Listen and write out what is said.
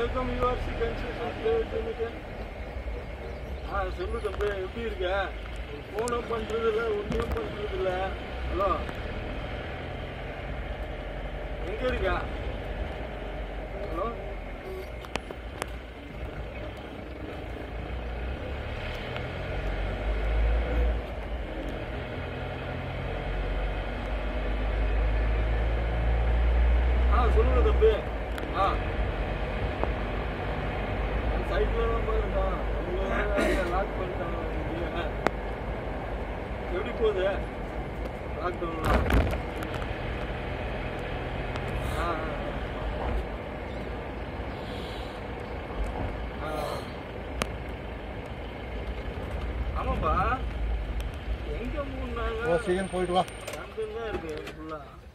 Welcome URC construction private limited ஆ சொல்லு தம்பி எப்படி இருக்க ஃபோனும் பண்ணுறது இல்லை ஒன்றும் பண்ணுறது இல்லை ஹலோ எங்கே இருக்க ஹலோ ஆ சொல்லுங்க தம்பி ஆ சைட்டில் தான் போயிருக்கான் லாக் பண்ணிட்டாங்க இங்கே. எப்படி போகுது லாக்டவுன்லாம் ஆ ஆ. ஆ. ஆமாப்பா எங்க மூணு நாள் சீக்கிரம் போயிட்டு வா தான் இருக்கு ஃபுல்லாக